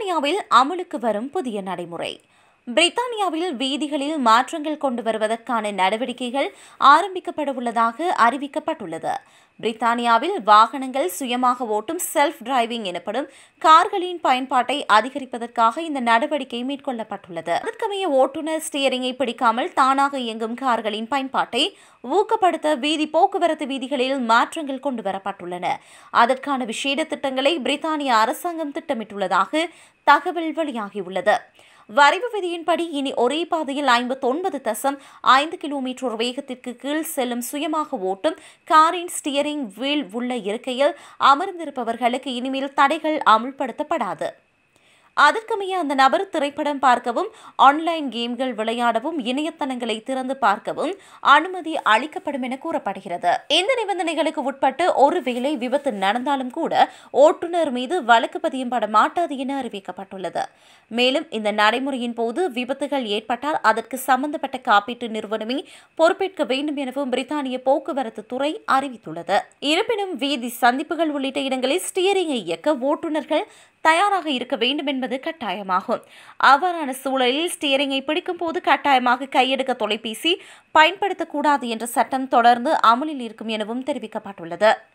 பிரித்தானியாவில் அமலுக்கு வரும் புதிய நடைமுறை பிரித்தானியாவில் வீதிகளில் மாற்றங்கள் கொண்டு வருவதற்கான நடவடிக்கைகள் ஆரம்பிக்கப்பட உள்ளதாக அறிவிக்கப்பட்டுள்ளது பிரித்தானியாவில் வாகனங்கள் சுயமாக ஓட்டும் செல்ஃப் டிரைவிங் எனப்படும் கார்களின் பயன்பாட்டை அதிகரிப்பதற்காக இந்த நடவடிக்கை மேற்கொள்ளப்பட்டுள்ளது அதற்கமைய ஓட்டுநர் ஸ்டியரிங்கை பிடிக்காமல் தானாக இயங்கும் கார்களின் பயன்பாட்டை ஊக்கப்படுத்த வீதி போக்குவரத்து வீதிகளில் மாற்றங்கள் கொண்டு வரப்பட்டுள்ளன அதற்கான விசேட திட்டங்களை பிரித்தானிய அரசாங்கம் திட்டமிட்டுள்ளதாக தகவல் வெளியாகியுள்ளது வரைவு விதியின்படி இனி ஒரே பாதையில் ஐம்பத்தொன்பது தசம் ஐந்து கிலோமீட்டர் வேகத்திற்கு கீழ் செல்லும் சுயமாக ஓட்டும் காரின் ஸ்டியரிங் வீல் உள்ள இருக்கையில் அமர்ந்திருப்பவர்களுக்கு இனிமேல் தடைகள் அமுல்படுத்தப்படாது அதற்கமைய அந்த நபர் திரைப்படம் பார்க்கவும் ஆன்லைன் கேம்கள் விளையாடவும் இணையதளங்களை திறந்து பார்க்கவும் அனுமதி அளிக்கப்படும் என கூறப்படுகிறது இந்த நிபந்தனைகளுக்கு உட்பட்டு ஒருவேளை விபத்து நடந்தாலும் கூட ஓட்டுநர் மீது வழக்கு பதியப்பட மாட்டாது என அறிவிக்கப்பட்டுள்ளது மேலும் இந்த நடைமுறையின் போது விபத்துகள் ஏற்பட்டால் அதற்கு சம்பந்தப்பட்ட காப்பீட்டு நிறுவனமே பொறுப்பேற்க வேண்டும் எனவும் பிரித்தானிய போக்குவரத்து துறை அறிவித்துள்ளது இருப்பினும் வீதி சந்திப்புகள் உள்ளிட்ட இடங்களில் ஸ்டியரிங்கை இயக்க ஓட்டுநர்கள் தயாராக இருக்க வேண்டும் என்பது கட்டாயமாகும் அவ்வாறான சூழலில் ஸ்டியரிங்கை பிடிக்கும் போது கட்டாயமாக கையெடுக்க தொலைபேசி பயன்படுத்தக்கூடாது என்ற சட்டம் தொடர்ந்து அமலில் இருக்கும் எனவும் தெரிவிக்கப்பட்டுள்ளது